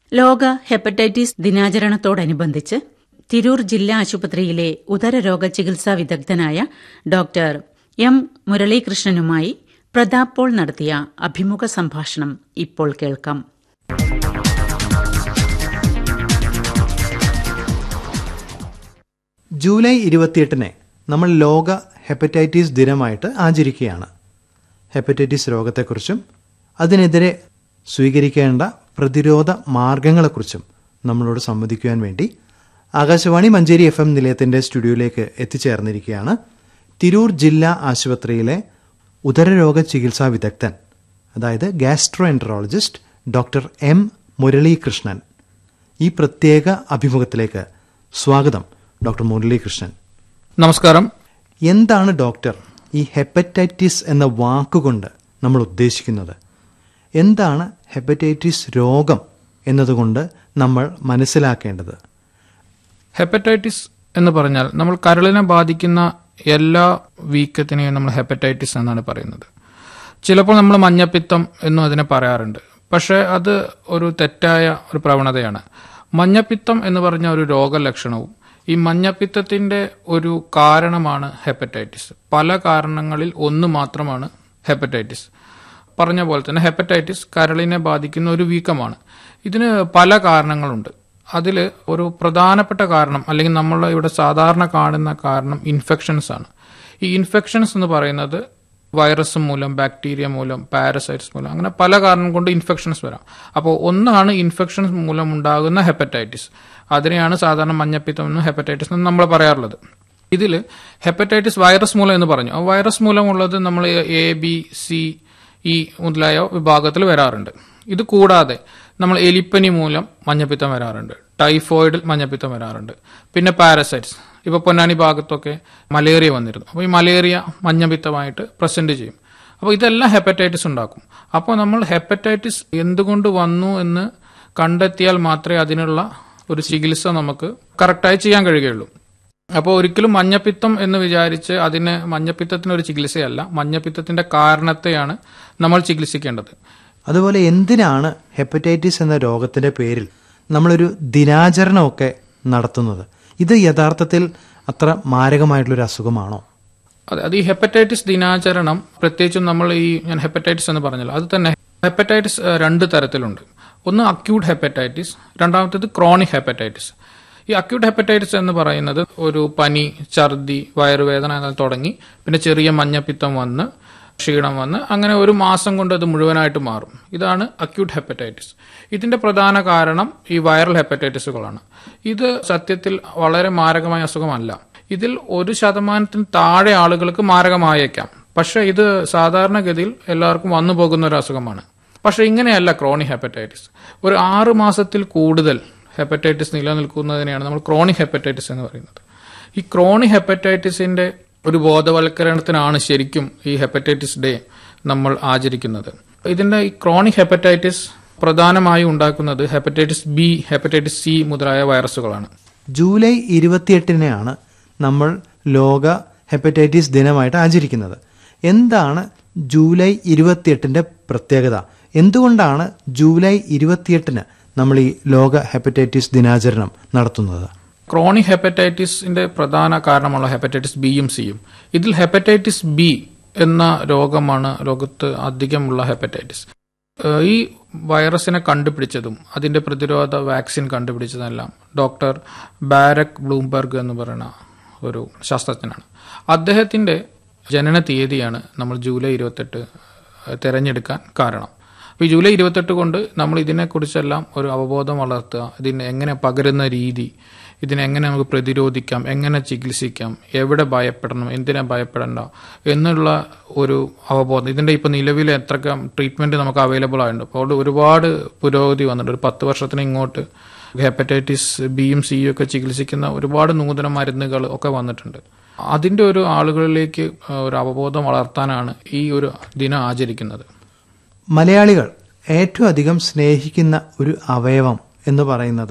ലോക ഹെപ്പറ്റൈറ്റിസ് ദിനാചരണത്തോടനുബന്ധിച്ച് തിരൂർ ജില്ലാ ആശുപത്രിയിലെ ഉദരരോഗ ചികിത്സാ വിദഗ്ധനായ ഡോക്ടർ എം മുരളീകൃഷ്ണനുമായി പ്രതാപ് പോൾ നടത്തിയ അഭിമുഖ സംഭാഷണം ഇപ്പോൾ കേൾക്കാം ജൂലൈ ഇരുപത്തിയെട്ടിന് നമ്മൾ ലോക ഹെപ്പറ്റൈറ്റിസ് ദിനമായിട്ട് ആചരിക്കുകയാണ് ഹെപ്പറ്റൈറ്റിസ് രോഗത്തെക്കുറിച്ചും അതിനെതിരെ സ്വീകരിക്കേണ്ട പ്രതിരോധ മാർഗങ്ങളെക്കുറിച്ചും നമ്മളോട് സംവദിക്കുവാൻ വേണ്ടി ആകാശവാണി മഞ്ചേരി എഫ് എം നിലയത്തിൻ്റെ സ്റ്റുഡിയോയിലേക്ക് എത്തിച്ചേർന്നിരിക്കുകയാണ് തിരൂർ ജില്ലാ ആശുപത്രിയിലെ ഉദരരോഗ ചികിത്സാ വിദഗ്ധൻ അതായത് gastroenterologist doctor M Muralikrishnan ഈ പ്രത്യേക അഭിമുഖത്തിലേക്ക് സ്വാഗതം ഡോക്ടർ മുരളീകൃഷ്ണൻ നമസ്കാരം എന്താണ് ഡോക്ടർ ഈ ഹെപ്പറ്റൈറ്റിസ് എന്ന വാക്കുകൊണ്ട് നമ്മൾ ഉദ്ദേശിക്കുന്നത് എന്താണ് ഹെപ്പറ്റൈറ്റിസ് രോഗം എന്നതുകൊണ്ട് നമ്മൾ മനസ്സിലാക്കേണ്ടത് ഹെപ്പറ്റൈറ്റിസ് എന്ന് പറഞ്ഞാൽ നമ്മൾ കരളിനെ ബാധിക്കുന്ന എല്ലാ വീക്കത്തിനെയും നമ്മൾ ഹെപ്പറ്റൈറ്റിസ് എന്നാണ് പറയുന്നത് ചിലപ്പോൾ നമ്മൾ മഞ്ഞപ്പിത്തം എന്നും അതിനെ പറയാറുണ്ട് പക്ഷേ അത് ഒരു തെറ്റായ ഒരു പ്രവണതയാണ് മഞ്ഞപ്പിത്തം എന്ന് പറഞ്ഞ ഒരു രോഗലക്ഷണവും ഈ മഞ്ഞപ്പിത്തത്തിന്റെ ഒരു കാരണമാണ് ഹെപ്പറ്റൈറ്റിസ് പല കാരണങ്ങളിൽ ഒന്ന് മാത്രമാണ് ഹെപ്പറ്റൈറ്റിസ് പറഞ്ഞ പോലെ തന്നെ ഹെപ്പറ്റൈറ്റിസ് കരളിനെ ബാധിക്കുന്ന ഒരു വീക്കമാണ് ഇതിന് പല കാരണങ്ങളുണ്ട് അതിൽ ഒരു പ്രധാനപ്പെട്ട കാരണം അല്ലെങ്കിൽ നമ്മൾ ഇവിടെ സാധാരണ കാണുന്ന കാരണം ഇൻഫെക്ഷൻസ് ആണ് ഈ ഇൻഫെക്ഷൻസ് എന്ന് പറയുന്നത് വൈറസ് മൂലം ബാക്ടീരിയ മൂലം പാരസൈറ്റ്സ് മൂലം അങ്ങനെ പല കാരണം കൊണ്ട് ഇൻഫെക്ഷൻസ് വരാം അപ്പോൾ ഒന്നാണ് ഇൻഫെക്ഷൻസ് മൂലം ഉണ്ടാകുന്ന ഹെപ്പറ്റൈറ്റിസ് അതിനെയാണ് സാധാരണ മഞ്ഞപ്പിത്തം എന്നും ഹെപ്പറ്റൈറ്റിസ് എന്നും നമ്മൾ പറയാറുള്ളത് ഇതിൽ ഹെപ്പറ്റൈറ്റിസ് വൈറസ് മൂലം എന്ന് പറഞ്ഞു ആ വൈറസ് മൂലമുള്ളത് നമ്മൾ എ ബി സി ഇ മുതലായ വിഭാഗത്തിൽ വരാറുണ്ട് ഇത് കൂടാതെ നമ്മൾ എലിപ്പനി മൂലം മഞ്ഞപ്പിത്തം വരാറുണ്ട് ടൈഫോയിഡിൽ മഞ്ഞപ്പിത്തം വരാറുണ്ട് പിന്നെ പാരസൈറ്റ്സ് ഇപ്പോൾ പൊന്നാനി ഭാഗത്തൊക്കെ മലേറിയ വന്നിരുന്നു അപ്പോൾ ഈ മലേറിയ മഞ്ഞപ്പിത്തമായിട്ട് പ്രസന്റ് ചെയ്യും അപ്പോൾ ഇതെല്ലാം ഹെപ്പറ്റൈറ്റിസ് ഉണ്ടാക്കും അപ്പോൾ നമ്മൾ ഹെപ്പറ്റൈറ്റിസ് എന്തുകൊണ്ട് വന്നു എന്ന് കണ്ടെത്തിയാൽ മാത്രമേ അതിനുള്ള ഒരു ചികിത്സ നമുക്ക് കറക്റ്റായി ചെയ്യാൻ കഴിയുകയുള്ളൂ അപ്പോൾ ഒരിക്കലും മഞ്ഞപ്പിത്തം എന്ന് വിചാരിച്ച് അതിന് മഞ്ഞപ്പിത്തത്തിന് ഒരു ചികിത്സയല്ല മഞ്ഞപ്പിത്തത്തിന്റെ കാരണത്തെയാണ് നമ്മൾ ചികിത്സിക്കേണ്ടത് അതുപോലെ എന്തിനാണ് ഹെപ്പറ്റൈറ്റിസ് എന്ന രോഗത്തിന്റെ പേരിൽ നമ്മളൊരു ദിനാചരണമൊക്കെ നടത്തുന്നത് ഇത് യഥാർത്ഥത്തിൽ അത്ര മാരകമായിട്ടുള്ളൊരു അസുഖമാണോ അതെ അത് ഈ ഹെപ്പറ്റൈറ്റിസ് ദിനാചരണം പ്രത്യേകിച്ചും നമ്മൾ ഈ ഞാൻ ഹെപ്പറ്റൈറ്റിസ് എന്ന് പറഞ്ഞല്ലോ അത് തന്നെ ഹെപ്പറ്റൈറ്റിസ് ഏഹ്, രണ്ട് തരത്തിലുണ്ട് ഒന്ന് അക്യൂട്ട് ഹെപ്പറ്റൈറ്റിസ് രണ്ടാമത്തേത് ക്രോണിക് ഹെപ്പറ്റൈറ്റിസ് ഈ അക്യൂട്ട് ഹെപ്പറ്റൈറ്റിസ് എന്ന് പറയുന്നത് ഒരു പനി ഛർദി വയറുവേദന അങ്ങനെ തുടങ്ങി പിന്നെ ചെറിയ മഞ്ഞപ്പിത്തം വന്ന് ക്ഷീണം വന്ന് അങ്ങനെ ഒരു മാസം കൊണ്ട് അത് മുഴുവനായിട്ട് മാറും ഇതാണ് അക്യൂട്ട് ഹെപ്പറ്റൈറ്റിസ് ഇതിന്റെ പ്രധാന കാരണം ഈ വൈറൽ ഹെപ്പറ്റൈറ്റിസുകളാണ് ഇത് സത്യത്തിൽ വളരെ മാരകമായ അസുഖമല്ല ഇതിൽ ഒരു ശതമാനത്തിന് താഴെ ആളുകൾക്ക് മാരകമായേക്കാം പക്ഷെ ഇത് സാധാരണഗതിയിൽ എല്ലാവർക്കും വന്നു പോകുന്ന ഒരു അസുഖമാണ് പക്ഷെ ഇങ്ങനെയല്ല ക്രോണിക് ഹെപ്പറ്റൈറ്റിസ് ഒരു ആറ് മാസത്തിൽ കൂടുതൽ ഹെപ്പറ്റൈറ്റിസ് നിലനിൽക്കുന്നതിനെയാണ് നമ്മൾ ക്രോണിക് ഹെപ്പറ്റൈറ്റിസ് എന്ന് പറയുന്നത് ഈ ക്രോണിക് ഹെപ്പറ്റൈറ്റിസിന്റെ ഒരു ബോധവൽക്കരണത്തിനാണ് ശരിക്കും ഈ ഹെപ്പറ്റൈറ്റിസ് ഡേ നമ്മൾ ആചരിക്കുന്നത് ഇതിന്റെ ഈ ക്രോണിക് ഹെപ്പറ്റൈറ്റിസ് പ്രധാനമായും ഉണ്ടാക്കുന്നത് ഹെപ്പറ്റൈറ്റിസ് ബി ഹെപ്പറ്റൈറ്റിസ് സി മുതലായ വൈറസുകളാണ് ജൂലൈ ഇരുപത്തിയെട്ടിനെയാണ് നമ്മൾ ലോക ഹെപ്പറ്റൈറ്റിസ് ദിനമായിട്ട് ആചരിക്കുന്നത് എന്താണ് ജൂലൈ ഇരുപത്തിയെട്ടിന്റെ പ്രത്യേകത എന്തുകൊണ്ടാണ് ജൂലൈ ഇരുപത്തിയെട്ടിന് നമ്മൾ ഈ ലോക ഹെപ്പറ്റൈറ്റിസ് ദിനാചരണം നടത്തുന്നത് ക്രോണിക് ഹെപ്പറ്റൈറ്റിസിന്റെ പ്രധാന കാരണമുള്ള ഹെപ്പറ്റൈറ്റിസ് ബിയും സിയും ഇതിൽ ഹെപ്പറ്റൈറ്റിസ് ബി എന്ന രോഗമാണ് ലോകത്ത് അധികമുള്ള ഹെപ്പറ്റൈറ്റിസ് ഏഹ് ഈ വൈറസിനെ കണ്ടുപിടിച്ചതും അതിന്റെ പ്രതിരോധ വാക്സിൻ കണ്ടുപിടിച്ചതെല്ലാം ഡോക്ടർ ബാരക് ബ്ലൂംബർഗ് എന്ന് പറയുന്ന ഒരു ശാസ്ത്രജ്ഞനാണ് അദ്ദേഹത്തിന്റെ ജനന തീയതിയാണ് നമ്മൾ ജൂലൈ ഇരുപത്തെട്ട് തിരഞ്ഞെടുക്കാൻ കാരണം അപ്പോൾ ഈ ജൂലൈ ഇരുപത്തെട്ട് കൊണ്ട് നമ്മൾ ഇതിനെക്കുറിച്ചെല്ലാം ഒരു അവബോധം വളർത്തുക ഇതിന് എങ്ങനെ പകരുന്ന രീതി ഇതിനെ എങ്ങനെ നമുക്ക് പ്രതിരോധിക്കാം എങ്ങനെ ചികിത്സിക്കാം എവിടെ ഭയപ്പെടണം എന്തിനാ ഭയപ്പെടണ്ട എന്നുള്ള ഒരു അവബോധം ഇതിന്റെ ഇപ്പൊ നിലവിൽ എത്രയൊക്കെ ട്രീറ്റ്മെന്റ് നമുക്ക് അവൈലബിൾ ആയിട്ടുണ്ട് അപ്പോൾ ഒരുപാട് പുരോഗതി വന്നിട്ടുണ്ട് ഒരു പത്ത് വർഷത്തിന് ഇങ്ങോട്ട് ഹെപ്പറ്റൈറ്റിസ് ബിയും സിയും ഒക്കെ ചികിത്സിക്കുന്ന ഒരുപാട് നൂതന മരുന്നുകൾ ഒക്കെ വന്നിട്ടുണ്ട് അതിന്റെ ഒരു ആളുകളിലേക്ക് ഒരു അവബോധം വളർത്താനാണ് ഈ ഒരു ദിനം ആചരിക്കുന്നത് മലയാളികൾ ഏറ്റവും അധികം സ്നേഹിക്കുന്ന ഒരു അവയവം എന്ന് പറയുന്നത്